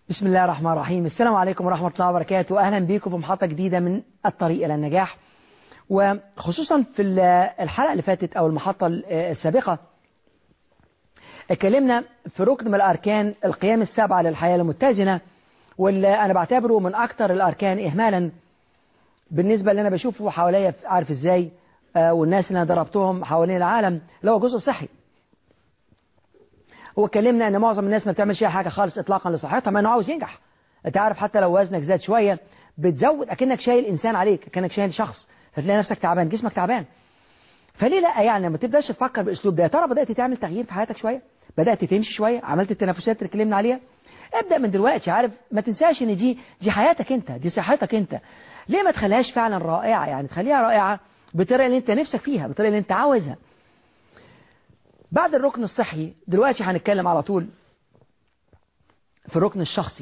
بسم الله الرحمن الرحيم السلام عليكم ورحمة الله وبركاته أهلا بكم في محطة جديدة من الطريق إلى النجاح وخصوصا في الحلقة اللي فاتت أو المحطة السابقة اتكلمنا في ركن من الأركان القيام السبعة للحياة المتزنة واللي أنا بعتبره من أكثر الأركان إهمالا بالنسبة اللي أنا بشوفه حواليا عارف إزاي والناس اللي أنا ضربتهم حوالين العالم اللي هو جزء صحي واتكلمنا ان معظم الناس ما بتعملش اي حاجه خالص اطلاقا لصحتها ما انه عاوز ينجح انت عارف حتى لو وزنك زاد شويه بتزود اكنك شايل انسان عليك اكنك شايل شخص فتلاقي نفسك تعبان جسمك تعبان فليه لا يعني ما تبداش تفكر بالاسلوب ده يا ترى بدات تعمل تغيير في حياتك شويه بدات تمشي شويه عملت التنافسات اللي اتكلمنا عليها ابدا من دلوقتي عارف ما تنساش ان دي دي حياتك انت دي صحتك انت ليه ما تخليهاش فعلا رائعه يعني تخليها رائعه بالطريقه اللي انت نفسك فيها بالطريقه اللي انت عاوزها بعد الركن الصحي دلوقتي هنتكلم على طول في الركن الشخصي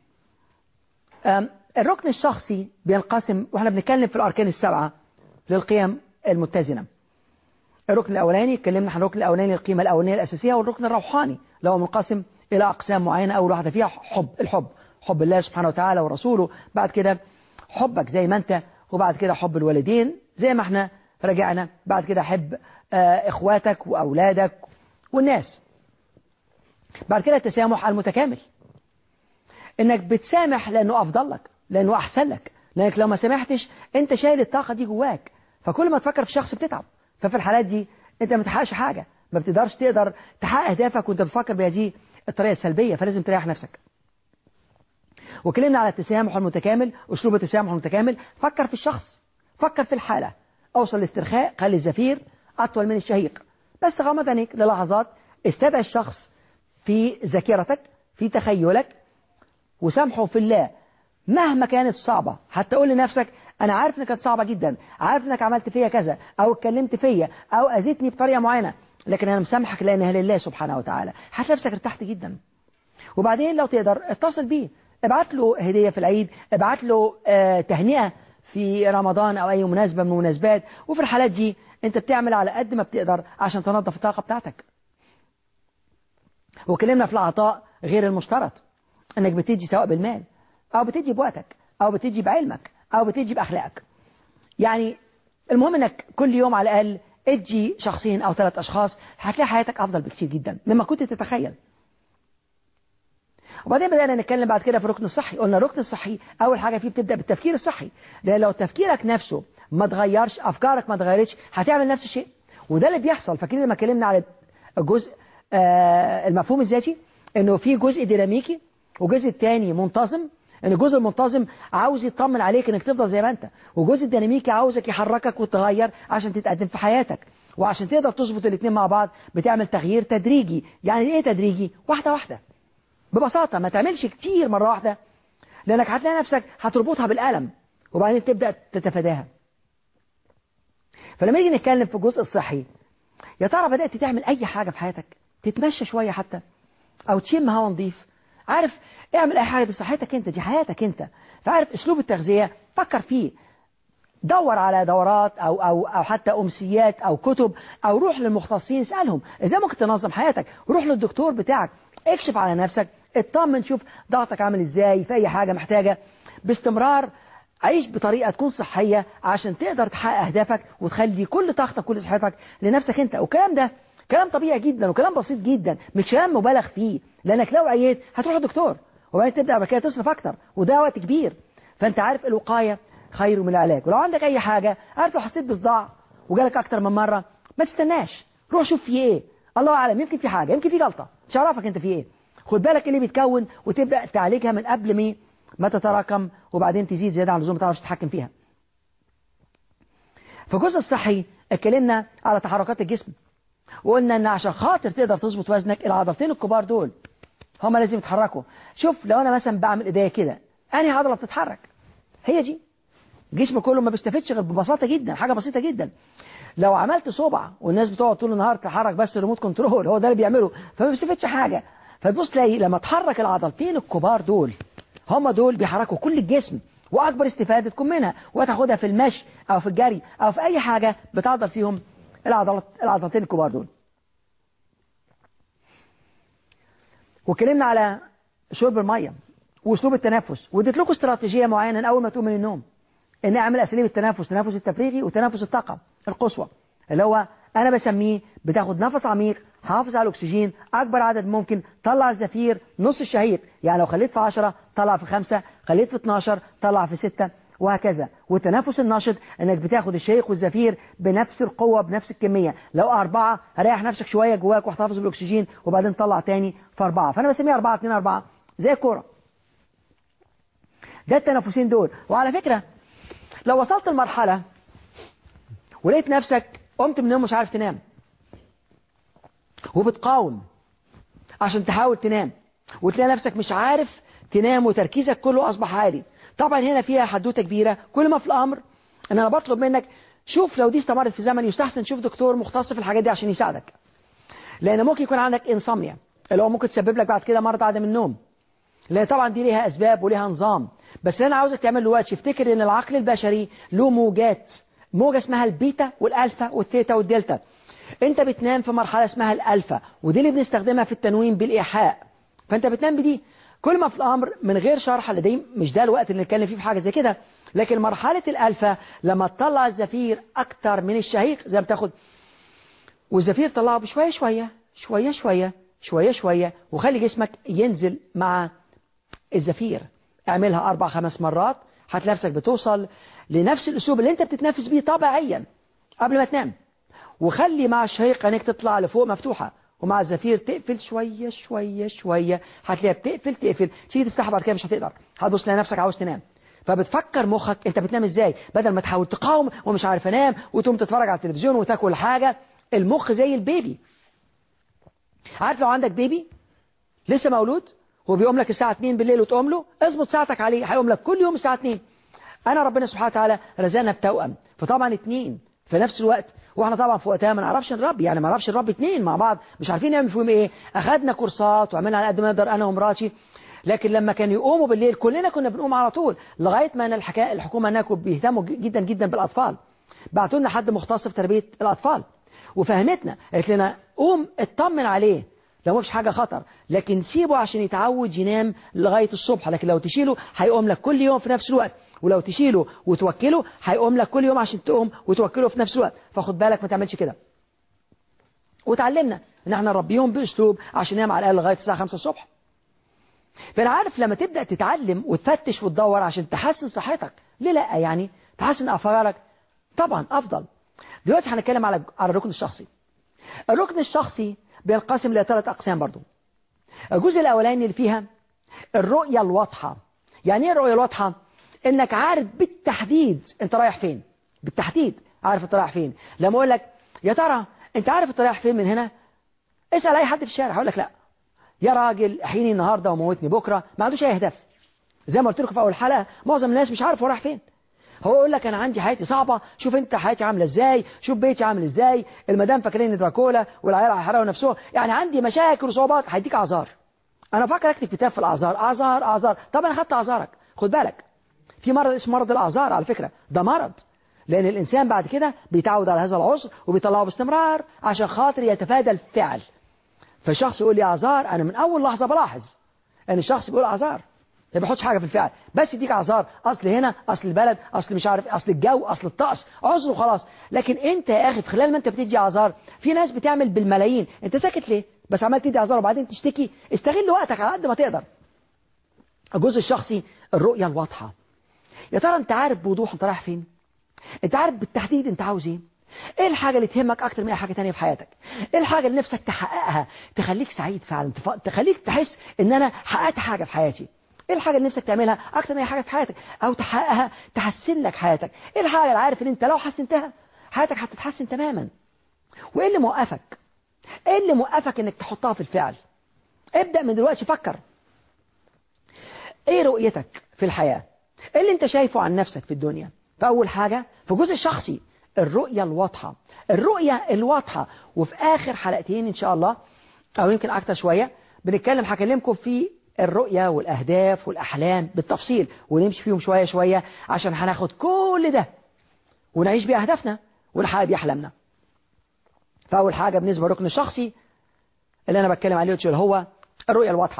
الركن الشخصي بينقسم واحنا بنتكلم في الأركان السبعة للقيم المتزنة الركن الأولاني اتكلمنا عن الركن الأولاني القيمة الأولانية الأساسية والركن الروحاني اللي هو منقسم إلى أقسام معينة أول واحدة فيها حب الحب حب الله سبحانه وتعالى ورسوله بعد كده حبك زي ما أنت وبعد كده حب الوالدين زي ما احنا رجعنا بعد كده حب إخواتك وأولادك والناس بعد كده التسامح المتكامل إنك بتسامح لأنه أفضل لك لأنه أحسن لك لأنك لو ما سامحتش أنت شايل الطاقة دي جواك فكل ما تفكر في شخص بتتعب ففي الحالات دي أنت ما تحققش حاجة ما بتقدرش تقدر تحقق أهدافك وأنت بتفكر بهذه الطريقة السلبية فلازم تريح نفسك وكلمنا على التسامح المتكامل أسلوب التسامح المتكامل فكر في الشخص فكر في الحالة أوصل لاسترخاء خلي الزفير أطول من الشهيق بس غمض عينيك للحظات استدعي الشخص في ذاكرتك في تخيلك وسامحه في الله مهما كانت صعبة حتى قول لنفسك أنا عارف إنك كانت صعبة جدا عارف إنك عملت فيا كذا أو اتكلمت فيا أو أذيتني بطريقة معينة لكن أنا مسامحك لأنها لله سبحانه وتعالى هتلاقي نفسك ارتحت جدا وبعدين لو تقدر اتصل بيه ابعت له هدية في العيد ابعت له آه تهنئة في رمضان أو أي مناسبة من المناسبات وفي الحالات دي أنت بتعمل على قد ما بتقدر عشان تنظف الطاقة بتاعتك وكلمنا في العطاء غير المشترط أنك بتدي سواء بالمال أو بتدي بوقتك أو بتدي بعلمك أو بتدي بأخلاقك يعني المهم أنك كل يوم على الأقل ادي شخصين أو ثلاث أشخاص هتلاقي حياتك أفضل بكثير جدا مما كنت تتخيل وبعدين بدأنا نتكلم بعد كده في الركن الصحي قلنا الركن الصحي أول حاجة فيه بتبدأ بالتفكير الصحي لأن لو تفكيرك نفسه ما تغيرش أفكارك ما تغيرتش هتعمل نفس الشيء وده اللي بيحصل فاكرين لما اتكلمنا على الجزء آه المفهوم الذاتي انه في جزء ديناميكي وجزء تاني منتظم ان الجزء المنتظم عاوز يطمن عليك انك تفضل زي ما انت والجزء الديناميكي عاوزك يحركك وتغير عشان تتقدم في حياتك وعشان تقدر تظبط الاثنين مع بعض بتعمل تغيير تدريجي يعني ايه تدريجي واحده واحده ببساطه ما تعملش كتير مره واحده لانك هتلاقي نفسك هتربطها بالالم وبعدين تبدا تتفاداها فلما نيجي نتكلم في الجزء الصحي يا ترى بدات تعمل اي حاجه في حياتك تتمشى شويه حتى او تشم هوا نظيف عارف اعمل اي حاجه بصحتك انت دي حياتك انت فعارف اسلوب التغذيه فكر فيه دور على دورات او او او حتى امسيات او كتب او روح للمختصين اسالهم ازاي ممكن تنظم حياتك روح للدكتور بتاعك اكشف على نفسك اطمن شوف ضغطك عامل ازاي في اي حاجه محتاجه باستمرار عيش بطريقه تكون صحيه عشان تقدر تحقق اهدافك وتخلي كل طاقتك كل صحتك لنفسك انت والكلام ده كلام طبيعي جدا وكلام بسيط جدا مش كلام مبالغ فيه لانك لو عييت هتروح للدكتور وبعدين تبدا بعد كده تصرف اكتر وده وقت كبير فانت عارف الوقايه خير من العلاج ولو عندك اي حاجه عارف لو حسيت بصداع وجالك اكتر من مره ما تستناش روح شوف في ايه الله اعلم يمكن في حاجه يمكن في جلطه مش عارفك انت في ايه خد بالك اللي بيتكون وتبدا تعالجها من قبل ما ما تتراكم وبعدين تزيد زياده عن اللزوم ما تعرفش تتحكم فيها في الجزء الصحي اتكلمنا على تحركات الجسم وقلنا ان عشان خاطر تقدر تظبط وزنك العضلتين الكبار دول هما لازم يتحركوا شوف لو انا مثلا بعمل ايديا كده انهي عضله بتتحرك هي دي الجسم كله ما بيستفدش غير ببساطه جدا حاجه بسيطه جدا لو عملت صبع والناس بتقعد طول النهار تحرك بس ريموت كنترول هو ده اللي بيعمله فما بيستفدش حاجه فتبص تلاقي لما تحرك العضلتين الكبار دول هما دول بيحركوا كل الجسم واكبر استفاده تكون منها وتاخدها في المشي او في الجري او في اي حاجه بتعضل فيهم العضلات العضلتين الكبار دول واتكلمنا على شرب الميه واسلوب التنفس واديت لكم استراتيجيه معينه اول ما تقوم من النوم ان اعمل اساليب التنفس تنفس التفريغي وتنفس الطاقه القصوى اللي هو انا بسميه بتاخد نفس عميق حافظ على الاكسجين اكبر عدد ممكن طلع الزفير نص الشهيق يعني لو خليت في 10 طلع في 5 خليت في 12 طلع في 6 وهكذا والتنفس النشط انك بتاخد الشهيق والزفير بنفس القوة بنفس الكمية لو أربعة ريح نفسك شوية جواك واحتفظ بالأكسجين وبعدين طلع تاني في أربعة فأنا بسميها أربعة اتنين أربعة زي الكورة ده التنفسين دول وعلى فكرة لو وصلت لمرحلة ولقيت نفسك قمت من النوم مش عارف تنام وبتقاوم عشان تحاول تنام وتلاقي نفسك مش عارف تنام وتركيزك كله أصبح عالي طبعا هنا فيها حدوته كبيرة كل ما في الأمر أن أنا بطلب منك شوف لو دي استمرت في زمن يستحسن شوف دكتور مختص في الحاجات دي عشان يساعدك لأن ممكن يكون عندك انسomnia اللي هو ممكن تسبب لك بعد كده مرض عدم النوم لأن طبعا دي ليها أسباب وليها نظام بس أنا عاوزك تعمل دلوقتي افتكر إن العقل البشري له موجات موجة اسمها البيتا والألفا والثيتا والدلتا انت بتنام في مرحلة اسمها الألفا ودي اللي بنستخدمها في التنويم بالإيحاء فانت بتنام بدي كل ما في الأمر من غير شرح لدي مش ده الوقت اللي نتكلم فيه في حاجة زي كده لكن مرحلة الألفا لما تطلع الزفير أكتر من الشهيق زي ما بتاخد والزفير طلعه بشوية شوية شوية شوية شوية شوية وخلي جسمك ينزل مع الزفير اعملها أربع خمس مرات هتلاقي نفسك بتوصل لنفس الأسلوب اللي أنت بتتنفس بيه طبيعيا قبل ما تنام وخلي مع الشهيق عينيك تطلع لفوق مفتوحة ومع الزفير تقفل شوية شوية شوية هتلاقيها بتقفل تقفل تيجي تفتحها بعد كده مش هتقدر هتبص تلاقي نفسك عاوز تنام فبتفكر مخك انت بتنام ازاي بدل ما تحاول تقاوم ومش عارف انام وتقوم تتفرج على التلفزيون وتاكل حاجة المخ زي البيبي عارف لو عندك بيبي لسه مولود هو بيقوم لك الساعة 2 بالليل وتقوم له اظبط ساعتك عليه هيقوم لك كل يوم الساعة 2 انا ربنا سبحانه وتعالى رزقنا بتوأم فطبعا اتنين في نفس الوقت واحنا طبعا في وقتها ما نعرفش نربي يعني ما نعرفش نربي اتنين مع بعض مش عارفين نعمل فيهم ايه اخدنا كورسات وعملنا على قد ما نقدر انا ومراتي لكن لما كان يقوموا بالليل كلنا كنا بنقوم على طول لغايه ما انا الحكايه الحكومه هناك بيهتموا جدا جدا بالاطفال بعتوا لنا حد مختص في تربيه الاطفال وفهمتنا قالت لنا قوم اطمن عليه لو مفيش حاجة خطر لكن سيبه عشان يتعود ينام لغاية الصبح لكن لو تشيله هيقوم لك كل يوم في نفس الوقت ولو تشيله وتوكله هيقوم لك كل يوم عشان تقوم وتوكله في نفس الوقت فخد بالك ما تعملش كده وتعلمنا ان احنا نربيهم باسلوب عشان ينام على الاقل لغايه الساعه 5 الصبح فانا عارف لما تبدا تتعلم وتفتش وتدور عشان تحسن صحتك ليه لا يعني تحسن افكارك طبعا افضل دلوقتي هنتكلم على على الركن الشخصي الركن الشخصي بينقسم الى ثلاث اقسام برضو الجزء الاولاني اللي فيها الرؤيه الواضحه يعني ايه الرؤيه الواضحه انك عارف بالتحديد انت رايح فين بالتحديد عارف انت رايح فين لما اقول لك يا ترى انت عارف انت رايح فين من هنا اسال اي حد في الشارع هقول لك لا يا راجل احييني النهارده وموتني بكره ما عندوش اي هدف زي ما قلت لكم في اول حلقه معظم الناس مش عارف هو رايح فين هو يقول لك انا عندي حياتي صعبه شوف انت حياتي عامله ازاي شوف بيتي عامل ازاي المدام فاكرين دراكولا والعيال هيحرقوا نفسهم يعني عندي مشاكل وصعوبات هيديك اعذار انا فاكر اكتب كتاب في الاعذار اعذار اعذار طب انا خدت اعذارك خد بالك في مرض اسمه مرض الاعذار على فكره ده مرض لان الانسان بعد كده بيتعود على هذا العذر وبيطلعه باستمرار عشان خاطر يتفادى الفعل فشخص يقول لي اعذار انا من اول لحظه بلاحظ ان الشخص بيقول اعذار ما بيحطش حاجه في الفعل بس يديك اعذار اصل هنا اصل البلد اصل مش عارف اصل الجو اصل الطقس عذر وخلاص لكن انت يا اخي في خلال ما انت بتدي اعذار في ناس بتعمل بالملايين انت ساكت ليه بس عمال تدي اعذار وبعدين تشتكي استغل وقتك على قد ما تقدر الجزء الشخصي الرؤيه الواضحه يا ترى انت عارف بوضوح انت رايح فين انت عارف بالتحديد انت عاوز ايه ايه الحاجة اللي تهمك اكتر من اي حاجة تانية في حياتك ايه الحاجة اللي نفسك تحققها تخليك سعيد فعلا تخليك تحس ان انا حققت حاجة في حياتي ايه الحاجة اللي نفسك تعملها اكتر من اي حاجة في حياتك او تحققها تحسن لك حياتك ايه الحاجة اللي عارف ان انت لو حسنتها حياتك هتتحسن تماما وايه اللي موقفك ايه اللي موقفك انك تحطها في الفعل ابدأ من دلوقتي فكر ايه رؤيتك في الحياة ايه اللي انت شايفه عن نفسك في الدنيا فاول حاجة في جزء شخصي الرؤية الواضحة الرؤية الواضحة وفي آخر حلقتين إن شاء الله أو يمكن أكتر شوية بنتكلم هكلمكم في الرؤية والأهداف والأحلام بالتفصيل ونمشي فيهم شوية شوية عشان هناخد كل ده ونعيش بأهدافنا ونحقق بأحلامنا فأول حاجة بالنسبة للركن الشخصي اللي أنا بتكلم عليه اللي هو الرؤية الواضحة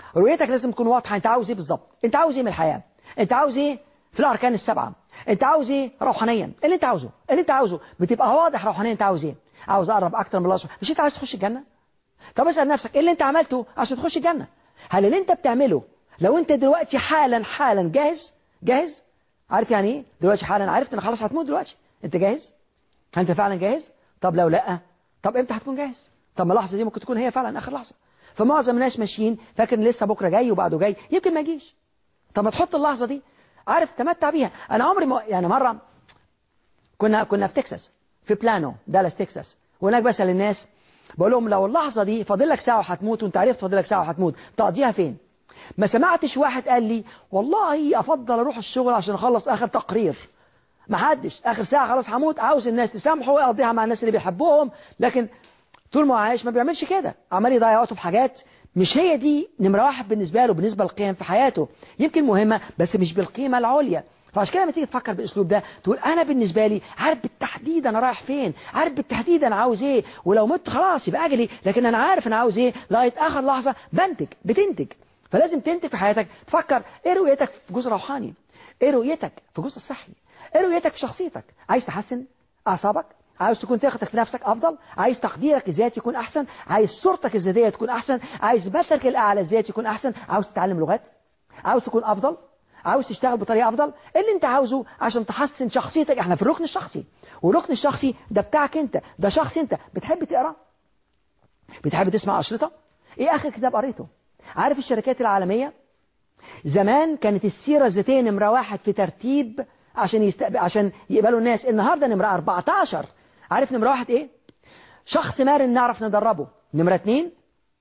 رؤيتك لازم تكون واضحة انت عاوز ايه بالظبط انت عاوز ايه من الحياة انت عاوز ايه في الاركان السبعة انت عاوز ايه روحانيا اللي انت عاوزه اللي انت عاوزه بتبقى واضح روحانيا انت عاوز ايه عاوز اقرب اكتر من الله سبحانه مش انت عايز تخش الجنة طب اسأل نفسك ايه اللي انت عملته عشان تخش الجنة هل اللي انت بتعمله لو انت دلوقتي حالا حالا جاهز جاهز عارف يعني ايه دلوقتي حالا عرفت ان خلاص هتموت دلوقتي انت جاهز هل انت فعلا جاهز طب لو لا طب امتى هتكون جاهز طب ما اللحظه دي ممكن تكون هي فعلا اخر لحظه فمعظم الناس ماشيين فاكر ان لسه بكره جاي وبعده جاي يمكن ما يجيش طب ما تحط اللحظه دي عارف تمتع بيها انا عمري ما يعني مره كنا كنا في تكساس في بلانو دالاس تكساس وهناك بسال الناس بقول لهم لو اللحظه دي فاضل لك ساعه وهتموت وانت عرفت فاضل لك ساعه وهتموت تقضيها فين ما سمعتش واحد قال لي والله افضل اروح الشغل عشان اخلص اخر تقرير ما حدش اخر ساعه خلاص هموت عاوز الناس تسامحه ويقضيها مع الناس اللي بيحبوهم لكن طول ما هو عايش ما بيعملش كده عمال يضيع وقته في حاجات مش هي دي نمره واحد بالنسبه له بالنسبه للقيم في حياته يمكن مهمه بس مش بالقيمه العليا فعشان كده لما تيجي تفكر بالاسلوب ده تقول انا بالنسبه لي عارف بالتحديد انا رايح فين عارف بالتحديد انا عاوز ايه ولو مت خلاص يبقى اجلي لكن انا عارف انا عاوز ايه لغايه اخر لحظه بنتج بتنتج فلازم تنتج في حياتك تفكر ايه رؤيتك في جزء روحاني ايه رؤيتك في جزء صحي ايه رؤيتك في شخصيتك عايز تحسن اعصابك عايز تكون ثقتك في نفسك افضل عايز تقديرك الذاتي يكون احسن عايز صورتك الذاتيه تكون احسن عايز مثلك الاعلى الذاتي يكون احسن عاوز تتعلم لغات عاوز تكون افضل عاوز تشتغل بطريقه افضل إيه اللي انت عاوزه عشان تحسن شخصيتك احنا في الركن الشخصي والركن الشخصي ده بتاعك انت ده شخص انت بتحب تقرا بتحب تسمع اشرطه ايه اخر كتاب قريته عارف الشركات العالميه زمان كانت السيره الذاتيه نمره واحد في ترتيب عشان يستقبل عشان يقبلوا الناس النهارده نمره 14 عارف نمره واحد ايه شخص مرن نعرف ندربه نمره اتنين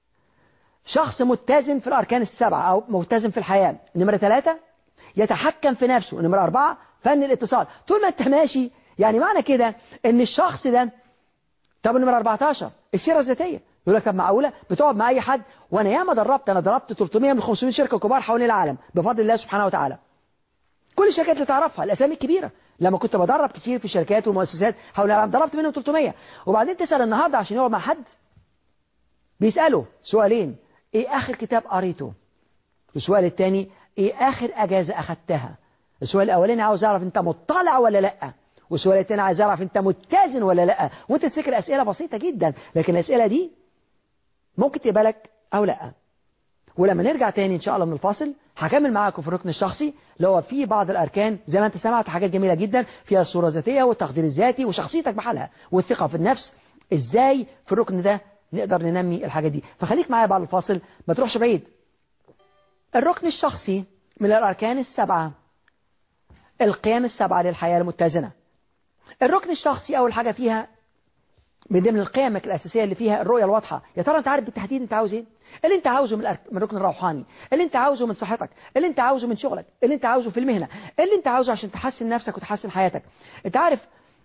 شخص متزن في الاركان السبعه او متزن في الحياه نمره ثلاثة يتحكم في نفسه نمره أربعة فن الاتصال طول ما انت ماشي يعني معنى كده ان الشخص ده طب نمره 14 السيره الذاتيه يقول لك طب معقوله بتقعد مع اي حد وانا ياما دربت انا دربت 300 من 500 شركه كبار حوالين العالم بفضل الله سبحانه وتعالى كل الشركات اللي تعرفها الاسامي الكبيره لما كنت بدرب كتير في الشركات والمؤسسات حول العالم ضربت منهم 300 وبعدين تسال النهارده عشان يقعد مع حد بيساله سؤالين ايه اخر كتاب قريته السؤال الثاني ايه اخر اجازه اخدتها السؤال الاولاني عاوز اعرف انت مطلع ولا لا والسؤال الثاني عايز اعرف انت متزن ولا لا وانت تفتكر اسئله بسيطه جدا لكن الاسئله دي ممكن تقبلك او لا ولما نرجع تاني ان شاء الله من الفاصل هكمل معاكم في الركن الشخصي اللي هو في بعض الاركان زي ما انت سمعت حاجات جميله جدا فيها الصوره الذاتيه والتقدير الذاتي وشخصيتك بحالها والثقه في النفس ازاي في الركن ده نقدر ننمي الحاجات دي فخليك معايا بعد الفاصل ما تروحش بعيد الركن الشخصي من الاركان السبعه القيم السبعه للحياه المتزنه الركن الشخصي اول حاجه فيها من ضمن القيم الاساسيه اللي فيها الرؤيه الواضحه يا ترى انت عارف بالتحديد انت عاوز ايه اللي انت عاوزه من من الركن الروحاني اللي انت عاوزه من صحتك اللي انت عاوزه من شغلك اللي انت عاوزه في المهنه اللي انت عاوزه عشان تحسن نفسك وتحسن حياتك انت عارف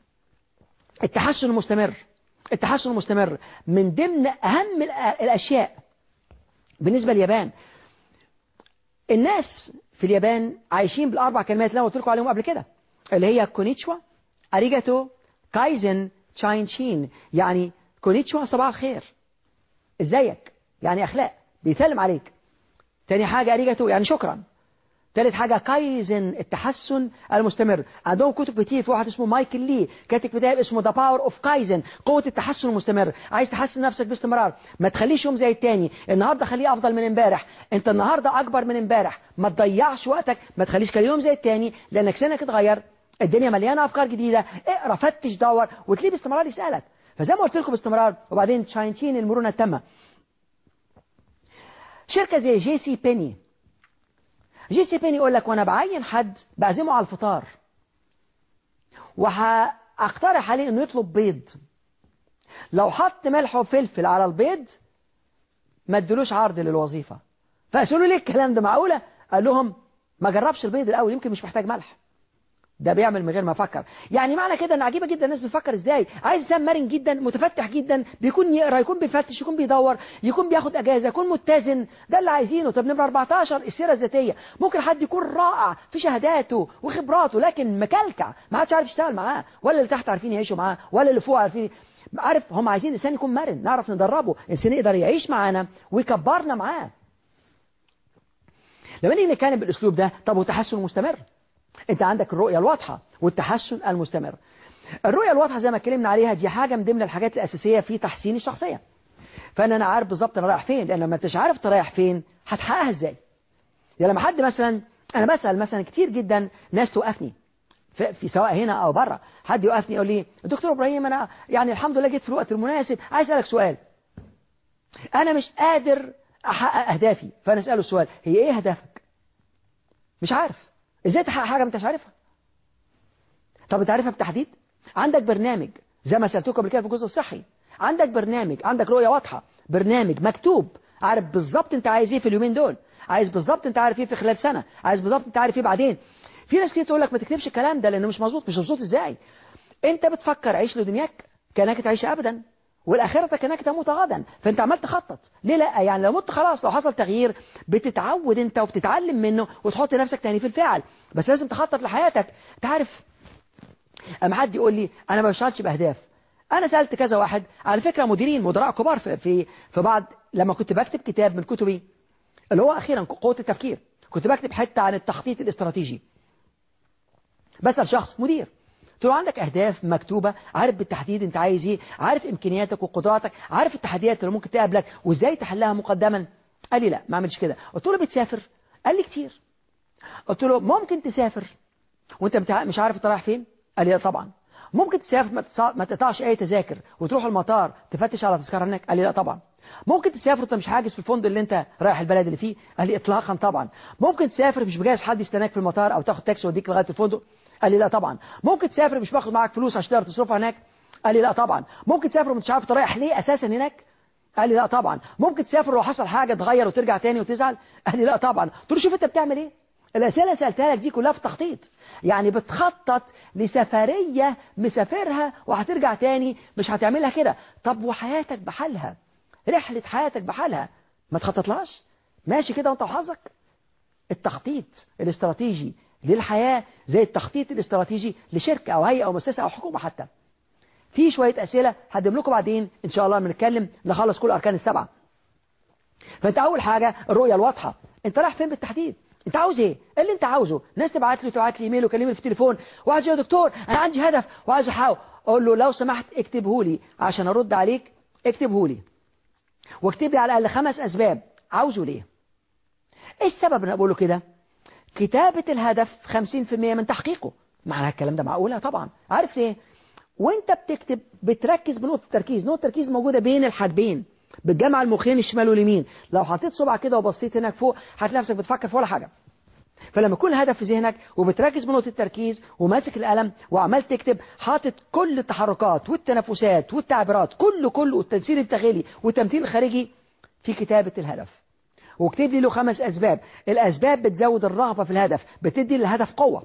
التحسن المستمر التحسن المستمر من ضمن اهم الاشياء بالنسبه لليابان الناس في اليابان عايشين بالاربع كلمات اللي انا قلت لكم عليهم قبل كده اللي هي كونيتشوا اريجاتو كايزن تشاينشين يعني كونيتشوا صباح الخير ازيك يعني اخلاق بيسلم عليك تاني حاجة اريجاتو يعني شكرا تالت حاجة كايزن التحسن المستمر عندهم كتب كتير في واحد اسمه مايكل لي كاتب كتاب اسمه ذا باور اوف كايزن قوة التحسن المستمر عايز تحسن نفسك باستمرار ما تخليش يوم زي التاني النهاردة خليه افضل من امبارح انت النهاردة اكبر من امبارح ما تضيعش وقتك ما تخليش كل يوم زي التاني لانك سنك اتغير الدنيا مليانة افكار جديدة اقرا فتش دور وتلاقيه باستمرار يسألك فزي ما قلت لكم باستمرار وبعدين تشاينتين المرونة التامة شركة زي جي سي بيني جي سي بيني يقول لك وانا بعين حد بعزمه على الفطار وهقترح عليه انه يطلب بيض لو حط ملح وفلفل على البيض ما ادلوش عرض للوظيفة فقالوا ليه الكلام ده معقولة قال لهم ما جربش البيض الاول يمكن مش محتاج ملح ده بيعمل من غير ما افكر يعني معنى كده ان عجيبه جدا الناس بتفكر ازاي عايز انسان مرن جدا متفتح جدا بيكون يقرا يكون بيفتش يكون بيدور يكون بياخد اجازه يكون متزن ده اللي عايزينه طب نمره 14 السيره الذاتيه ممكن حد يكون رائع في شهاداته وخبراته لكن مكلكع ما حدش عارف يشتغل معاه ولا اللي تحت عارفين يعيشوا معاه ولا اللي فوق عارفين عارف هم عايزين انسان يكون مرن نعرف ندربه انسان يقدر يعيش معانا ويكبرنا معاه لما نيجي نتكلم بالاسلوب ده طب وتحسن مستمر انت عندك الرؤيه الواضحه والتحسن المستمر الرؤيه الواضحه زي ما اتكلمنا عليها دي حاجه من ضمن الحاجات الاساسيه في تحسين الشخصيه فان انا عارف بالظبط انا رايح فين لان لما انتش عارف انت رايح فين هتحققها ازاي يعني لما حد مثلا انا بسال مثلا كتير جدا ناس توقفني في, في سواء هنا او بره حد يوقفني يقول لي دكتور ابراهيم انا يعني الحمد لله جيت في الوقت المناسب عايز اسالك سؤال انا مش قادر احقق اهدافي فانا اساله السؤال هي ايه هدفك مش عارف ازاي تحقق حاجه ما انتش عارفها طب انت عارفها بالتحديد عندك برنامج زي ما سالتكم قبل كده في الجزء الصحي عندك برنامج عندك رؤيه واضحه برنامج مكتوب عارف بالظبط انت عايز ايه في اليومين دول عايز بالظبط انت عارف ايه في خلال سنه عايز بالظبط انت عارف ايه بعدين في ناس كتير تقول لك ما تكتبش الكلام ده لانه مش مظبوط مش مظبوط ازاي انت بتفكر عيش لدنياك كانك تعيش ابدا والاخره كانك تموت غدا فانت عمال تخطط ليه لا يعني لو مت خلاص لو حصل تغيير بتتعود انت وبتتعلم منه وتحط نفسك تاني في الفعل بس لازم تخطط لحياتك انت عارف اما حد يقول لي انا ما بشتغلش باهداف انا سالت كذا واحد على فكره مديرين مدراء كبار في في, في بعض لما كنت بكتب كتاب من كتبي اللي هو اخيرا قوه التفكير كنت بكتب حته عن التخطيط الاستراتيجي بسال شخص مدير قلت له عندك اهداف مكتوبه عارف بالتحديد انت عايز ايه عارف امكانياتك وقدراتك عارف التحديات اللي ممكن تقابلك وازاي تحلها مقدما قال لي لا ما عملش كده قلت له بتسافر قال لي كتير قلت له ممكن تسافر وانت مش عارف انت رايح فين قال لي لا طبعا ممكن تسافر ما تقطعش اي تذاكر وتروح المطار تفتش على تذكره هناك قال لي لا طبعا ممكن تسافر وانت مش حاجز في الفندق اللي انت رايح البلد اللي فيه قال لي اطلاقا طبعا ممكن تسافر مش مجهز حد يستناك في المطار او تاخد تاكسي ويوديك لغايه الفندق قال لي لا طبعا ممكن تسافر مش باخد معاك فلوس عشان تقدر تصرفها هناك قال لي لا طبعا ممكن تسافر ومش عارف رايح ليه اساسا هناك قال لي لا طبعا ممكن تسافر لو حصل حاجه تغير وترجع تاني وتزعل قال لي لا طبعا قلت له شوف انت بتعمل ايه الأسئلة اللي سألتها لك دي كلها في تخطيط يعني بتخطط لسفرية مسافرها وهترجع تاني مش هتعملها كده طب وحياتك بحالها رحلة حياتك بحالها ما تخططلهاش ماشي كده وانت وحظك التخطيط الاستراتيجي للحياة زي التخطيط الاستراتيجي لشركة أو هيئة أو مؤسسة أو حكومة حتى في شوية أسئلة هقدم لكم بعدين إن شاء الله بنتكلم نخلص كل الأركان السبعة فأنت أول حاجة الرؤية الواضحة أنت رايح فين بالتحديد انت عاوز ايه اللي انت عاوزه ناس تبعت لي تبعت لي ايميل وكلمني في التليفون وعايز يا دكتور انا عندي هدف وعايز احاول اقول له لو سمحت اكتبه لي عشان ارد عليك اكتبه لي واكتب لي على الاقل خمس اسباب عاوزه ليه ايه السبب انا بقوله كده كتابة الهدف 50% من تحقيقه معنى الكلام ده معقولة طبعا عارف ليه وانت بتكتب بتركز بنقطة التركيز نقطة التركيز موجودة بين الحاجبين بتجمع المخين الشمال واليمين لو حطيت صبع كده وبصيت هناك فوق هتلاقي نفسك بتفكر في ولا حاجة فلما يكون الهدف في ذهنك وبتركز بنقطة التركيز وماسك القلم وعمال تكتب حاطط كل التحركات والتنفسات والتعبيرات كله كله والتنسيق الداخلي والتمثيل الخارجي في كتابة الهدف واكتب لي له خمس أسباب الأسباب بتزود الرغبة في الهدف بتدي للهدف قوة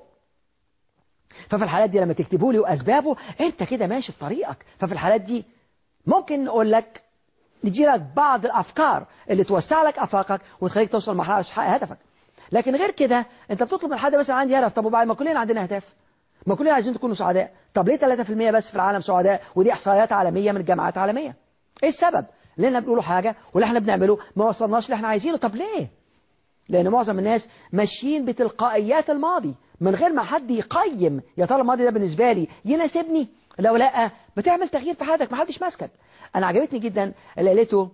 ففي الحالات دي لما تكتبوا لي وأسبابه أنت كده ماشي في طريقك ففي الحالات دي ممكن نقول لك نجي لك بعض الأفكار اللي توسع لك أفاقك وتخليك توصل مرحلة تحقق هدفك لكن غير كده أنت بتطلب من حد مثلا عندي هدف طب وبعد ما كلنا عندنا أهداف ما كلنا عايزين تكونوا سعداء طب ليه 3% بس في العالم سعداء ودي إحصائيات عالمية من الجامعات العالمية إيه السبب لأننا بنقولوا حاجة واللي احنا بنعمله ما وصلناش اللي احنا عايزينه طب ليه لأن معظم الناس ماشيين بتلقائيات الماضي من غير ما حد يقيم يا ترى الماضي ده بالنسبة لي يناسبني لو لا بتعمل تغيير في حياتك ما حدش ماسكك أنا عجبتني جدا اللي قالته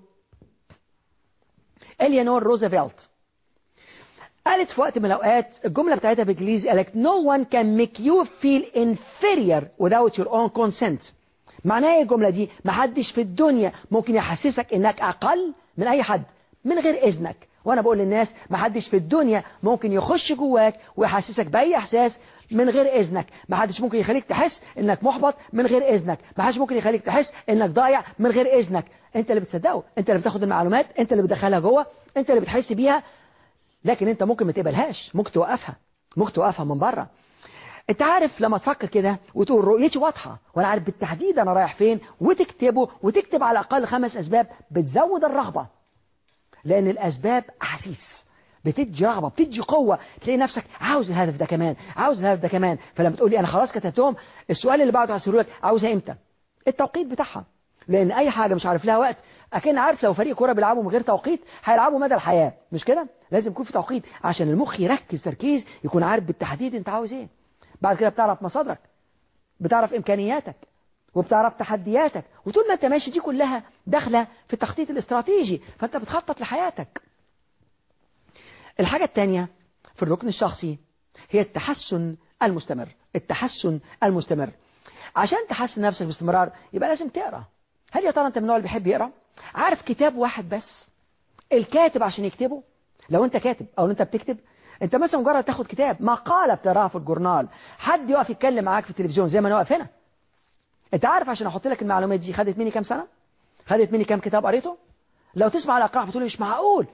إليانور روزفلت قالت في وقت من الأوقات الجملة بتاعتها بالإنجليزي قالت no one can make you feel inferior without your own consent معناها ايه الجملة دي محدش في الدنيا ممكن يحسسك انك اقل من اي حد من غير اذنك وانا بقول للناس محدش في الدنيا ممكن يخش جواك ويحسسك باي احساس من غير اذنك محدش ممكن يخليك تحس انك محبط من غير اذنك محدش ممكن يخليك تحس انك ضايع من غير اذنك انت اللي بتصدقه انت اللي بتاخد المعلومات انت اللي بتدخلها جوه انت اللي بتحس بيها لكن انت ممكن ما تقبلهاش ممكن توقفها ممكن توقفها من بره انت عارف لما تفكر كده وتقول رؤيتي واضحة وانا عارف بالتحديد انا رايح فين وتكتبه وتكتب على الاقل خمس اسباب بتزود الرغبة لان الاسباب احاسيس بتدي رغبة بتدي قوة تلاقي نفسك عاوز الهدف ده كمان عاوز الهدف ده كمان فلما تقول لي انا خلاص كتبتهم السؤال اللي بعده هسأله لك عاوزها امتى التوقيت بتاعها لان اي حاجه مش عارف لها وقت اكن عارف لو فريق كوره بيلعبوا من غير توقيت هيلعبوا مدى الحياه مش كده لازم يكون في توقيت عشان المخ يركز تركيز يكون عارف بالتحديد انت عاوز ايه بعد كده بتعرف مصادرك بتعرف امكانياتك وبتعرف تحدياتك وطول ما انت ماشي دي كلها داخله في التخطيط الاستراتيجي فانت بتخطط لحياتك الحاجه الثانيه في الركن الشخصي هي التحسن المستمر التحسن المستمر عشان تحسن نفسك باستمرار يبقى لازم تقرا هل يا ترى انت من النوع اللي بيحب يقرا عارف كتاب واحد بس الكاتب عشان يكتبه لو انت كاتب او انت بتكتب انت مثلا مجرد تاخد كتاب مقاله بتقراها في الجورنال حد يقف يتكلم معاك في التلفزيون زي ما انا واقف هنا انت عارف عشان احط لك المعلومات دي خدت مني كام سنه خدت مني كام كتاب قريته لو تسمع على اقراء بتقول مش معقول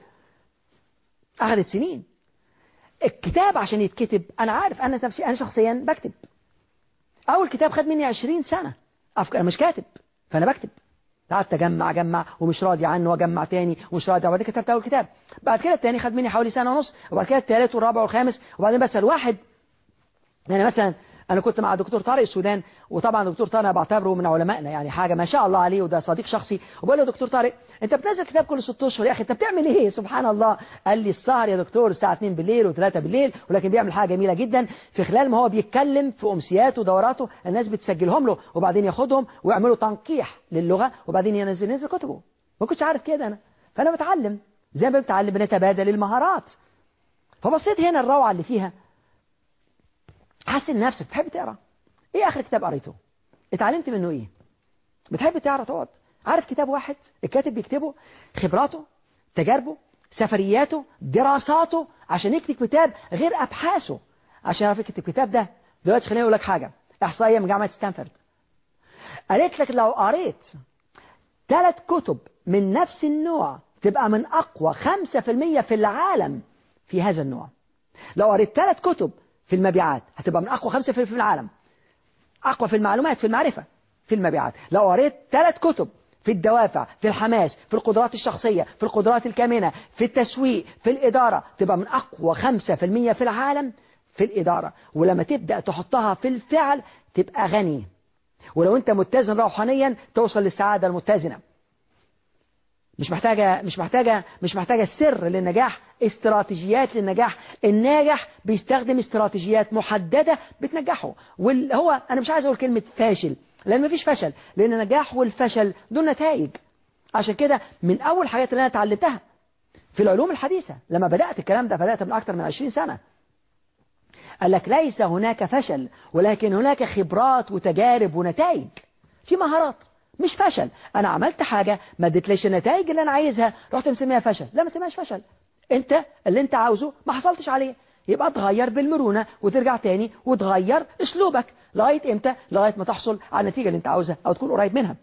اخذت سنين الكتاب عشان يتكتب انا عارف انا نفسي انا شخصيا بكتب اول كتاب خد مني 20 سنه أفكار انا مش كاتب فانا بكتب قعدت اجمع اجمع ومش راضي عنه واجمع تاني ومش راضي وبعد كده كتبت اول كتاب بعد كده التاني خد مني حوالي سنه ونص وبعد كده التالت والرابع والخامس وبعدين بسال واحد يعني مثلا انا كنت مع دكتور طارق السودان وطبعا دكتور طارق انا بعتبره من علمائنا يعني حاجه ما شاء الله عليه وده صديق شخصي وبقول له دكتور طارق انت بتنزل كتاب كل ست اشهر يا اخي انت بتعمل ايه سبحان الله قال لي السهر يا دكتور الساعه 2 بالليل و3 بالليل ولكن بيعمل حاجه جميله جدا في خلال ما هو بيتكلم في امسياته ودوراته الناس بتسجلهم له وبعدين ياخدهم ويعملوا تنقيح للغه وبعدين ينزل ينزل كتبه ما كنتش عارف كده انا فانا بتعلم زي ما بتعلم بنتبادل المهارات فبصيت هنا الروعه اللي فيها حسن نفسك تحب تقرا ايه اخر كتاب قريته اتعلمت منه ايه بتحب تقرا تقعد عارف كتاب واحد الكاتب بيكتبه خبراته تجاربه سفرياته دراساته عشان يكتب كتاب غير ابحاثه عشان يعرف يكتب الكتاب ده دلوقتي خليني اقول لك حاجه احصائيه من جامعه ستانفورد قالت لك لو قريت ثلاث كتب من نفس النوع تبقى من اقوى 5% في العالم في هذا النوع لو قريت ثلاث كتب في المبيعات هتبقى من اقوى 5% في العالم أقوى في المعلومات في المعرفة في المبيعات لو قريت ثلاث كتب في الدوافع في الحماس في القدرات الشخصية في القدرات الكامنة في التسويق في الإدارة تبقى من أقوى 5% في العالم في الإدارة ولما تبدأ تحطها في الفعل تبقى غني ولو أنت متزن روحانيا توصل للسعادة المتزنة مش محتاجة مش محتاجة مش محتاجة سر للنجاح استراتيجيات للنجاح الناجح بيستخدم استراتيجيات محددة بتنجحه وهو أنا مش عايز أقول كلمة فاشل لأن مفيش فشل لأن النجاح والفشل دول نتائج عشان كده من أول حاجات اللي أنا اتعلمتها في العلوم الحديثة لما بدأت الكلام ده بدأت من أكثر من 20 سنة قال لك ليس هناك فشل ولكن هناك خبرات وتجارب ونتائج في مهارات مش فشل انا عملت حاجة ما اديتليش النتائج اللي انا عايزها رحت مسميها فشل لا ما سميهاش فشل انت اللي انت عاوزه ما حصلتش عليه يبقى تغير بالمرونة وترجع تاني وتغير اسلوبك لغاية امتى لغاية ما تحصل على النتيجة اللي انت عاوزها او تكون قريب منها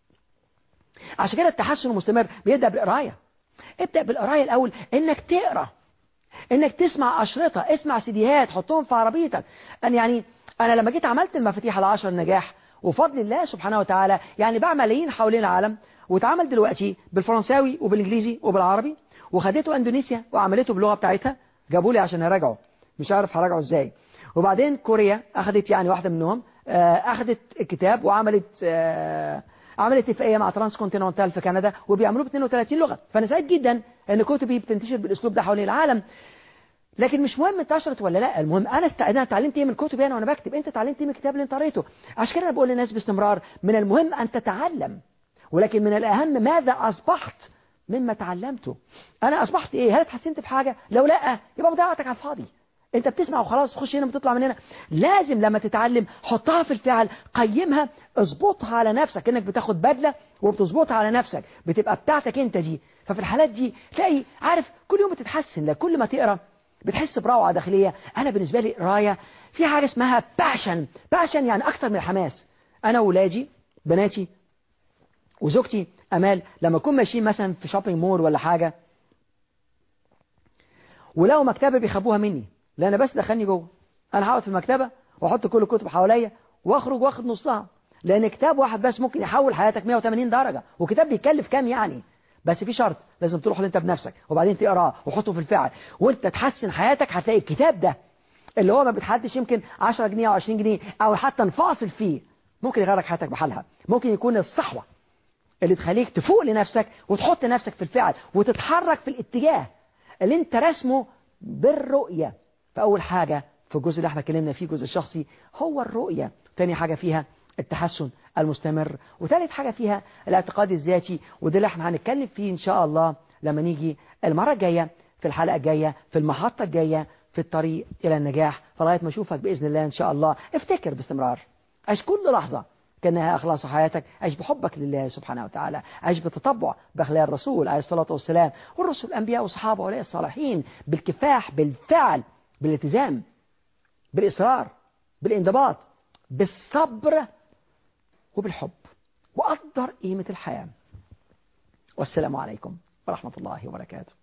عشان كده التحسن المستمر بيبدأ بالقراية ابدأ بالقراية الاول انك تقرأ انك تسمع اشرطة اسمع سيديهات حطهم في عربيتك أنا يعني انا لما جيت عملت المفاتيح العشر النجاح وفضل الله سبحانه وتعالى يعني باع ملايين حوالين العالم واتعمل دلوقتي بالفرنساوي وبالانجليزي وبالعربي وخدته اندونيسيا وعملته باللغه بتاعتها جابوا لي عشان اراجعه مش عارف هراجعه ازاي وبعدين كوريا اخذت يعني واحده منهم اخذت الكتاب وعملت عملت اتفاقيه مع ترانس كونتيننتال في كندا وبيعملوه ب 32 لغه فانا سعيد جدا ان كتبي بتنتشر بالاسلوب ده حوالين العالم لكن مش مهم انتشرت ولا لا المهم انا است... انا اتعلمت ايه من كتبي انا وانا بكتب انت اتعلمت ايه من الكتاب اللي انت قريته عشان كده انا بقول للناس باستمرار من المهم ان تتعلم ولكن من الاهم ماذا اصبحت مما تعلمته انا اصبحت ايه هل اتحسنت في حاجه لو لا يبقى مضيعتك على الفاضي انت بتسمع وخلاص تخش هنا بتطلع من هنا لازم لما تتعلم حطها في الفعل قيمها اظبطها على نفسك انك بتاخد بدله وبتظبطها على نفسك بتبقى بتاعتك انت دي ففي الحالات دي تلاقي عارف كل يوم بتتحسن لك كل ما تقرا بتحس بروعة داخلية أنا بالنسبة لي قراية في حاجة اسمها باشن باشن يعني أكتر من الحماس أنا وولادي بناتي وزوجتي أمال لما نكون ماشيين مثلا في شوبينج مول ولا حاجة ولو مكتبة بيخبوها مني لأن بس دخلني جوه أنا هقعد في المكتبة وأحط كل الكتب حواليا وأخرج واخد نصها لأن كتاب واحد بس ممكن يحول حياتك 180 درجة وكتاب بيكلف كام يعني بس في شرط لازم تروح انت بنفسك وبعدين تقراه وحطه في الفعل وانت تحسن حياتك هتلاقي الكتاب ده اللي هو ما بتحدش يمكن 10 جنيه او 20 جنيه او حتى نفاصل فيه ممكن يغيرك حياتك بحالها ممكن يكون الصحوة اللي تخليك تفوق لنفسك وتحط نفسك في الفعل وتتحرك في الاتجاه اللي انت رسمه بالرؤية فأول حاجة في الجزء اللي احنا اتكلمنا فيه الجزء الشخصي هو الرؤية تاني حاجة فيها التحسن المستمر وثالث حاجة فيها الاعتقاد الذاتي وده اللي احنا هنتكلم فيه ان شاء الله لما نيجي المرة الجاية في الحلقة الجاية في المحطة الجاية في الطريق إلى النجاح فلغاية ما أشوفك بإذن الله إن شاء الله افتكر باستمرار عيش كل لحظة كأنها أخلاص حياتك عيش بحبك لله سبحانه وتعالى عيش بتطبع بأخلاق الرسول عليه الصلاة والسلام والرسل الأنبياء والصحابة وأولياء الصالحين بالكفاح بالفعل بالالتزام بالإصرار بالانضباط بالصبر وبالحب وقدر قيمة الحياة والسلام عليكم ورحمة الله وبركاته